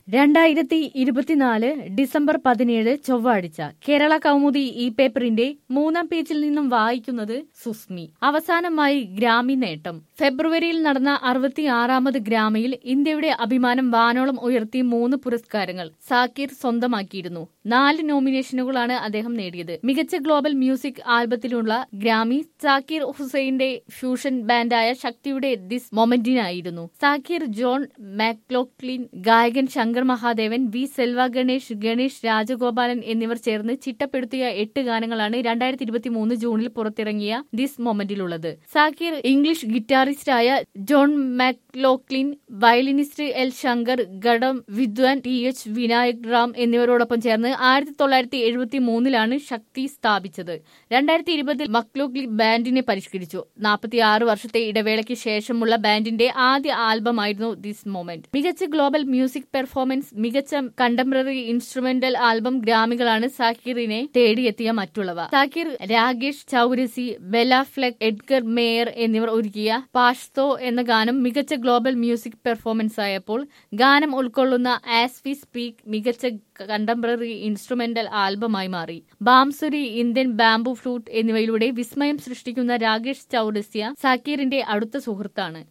രണ്ടായിരത്തി ഇരുപത്തിനാല് ഡിസംബർ പതിനേഴ് ചൊവ്വാഴ്ച കേരള കൗമുദി ഈ പേപ്പറിന്റെ മൂന്നാം പേജിൽ നിന്നും വായിക്കുന്നത് സുസ്മി അവസാനമായി ഗ്രാമി നേട്ടം ഫെബ്രുവരിയിൽ നടന്ന അറുപത്തിയാറാമത് ഗ്രാമിയിൽ ഇന്ത്യയുടെ അഭിമാനം വാനോളം ഉയർത്തി മൂന്ന് പുരസ്കാരങ്ങൾ സാക്കിർ സ്വന്തമാക്കിയിരുന്നു നാല് നോമിനേഷനുകളാണ് അദ്ദേഹം നേടിയത് മികച്ച ഗ്ലോബൽ മ്യൂസിക് ആൽബത്തിലുള്ള ഗ്രാമി സാക്കിർ ഹുസൈന്റെ ഫ്യൂഷൻ ബാൻഡായ ശക്തിയുടെ ദിസ് മൊമെന്റിനായിരുന്നു സാക്കിർ ജോൺ മാക്ലോക്ലിൻ ഗായകൻ ശങ്കർ മഹാദേവൻ വി സെൽവ ഗണേഷ് ഗണേഷ് രാജഗോപാലൻ എന്നിവർ ചേർന്ന് ചിട്ടപ്പെടുത്തിയ എട്ട് ഗാനങ്ങളാണ് രണ്ടായിരത്തി ഇരുപത്തി മൂന്ന് ജൂണിൽ പുറത്തിറങ്ങിയ ദിസ് മൊമെന്റിലുള്ളത് സാക്കിർ ഇംഗ്ലീഷ് ഗിറ്റാറിസ്റ്റായ John McLaughlin violinist L Shankar ഗഡം വിദ്വാൻ ടി എച്ച് വിനായക് റാം എന്നിവരോടൊപ്പം ചേർന്ന് ആയിരത്തി തൊള്ളായിരത്തി എഴുപത്തി മൂന്നിലാണ് ശക്തി സ്ഥാപിച്ചത് രണ്ടായിരത്തി ഇരുപതിൽ മക്ലോക്ലി ബാൻഡിനെ പരിഷ്കരിച്ചു നാൽപ്പത്തി ആറ് വർഷത്തെ ഇടവേളയ്ക്ക് ശേഷമുള്ള ബാൻഡിന്റെ ആദ്യ ആൽബമായിരുന്നു ദിസ് മൊമെന്റ് മികച്ച ഗ്ലോബൽ മ്യൂസിക് പെർഫോമൻസ് മികച്ച കണ്ടംപററി ഇൻസ്ട്രുമെന്റൽ ആൽബം ഗ്രാമികളാണ് സാക്കിറിനെ തേടിയെത്തിയ മറ്റുള്ളവ Zakir Rakesh Chaurasia Bela Fleck Edgar Meyer എന്നിവർ ഒരുക്കിയ പാഷ്തോ എന്ന ഗാനം മികച്ച ഗ്ലോബൽ മ്യൂസിക് പെർഫോമൻസ് ആയപ്പോൾ ഗാനം ഉൾക്കൊള്ളുന്ന ആസ് വി സ്പീക്ക് മികച്ച കണ്ടംപററി ഇൻസ്ട്രുമെന്റൽ ആൽബമായി മാറി ബാംസുരി ഇന്ത്യൻ ബാംബു ഫ്ലൂട്ട് എന്നിവയിലൂടെ വിസ്മയം സൃഷ്ടിക്കുന്ന രാകേഷ് ചൌരസ്യ സാക്കീറിന്റെ അടുത്ത സുഹൃത്താണ്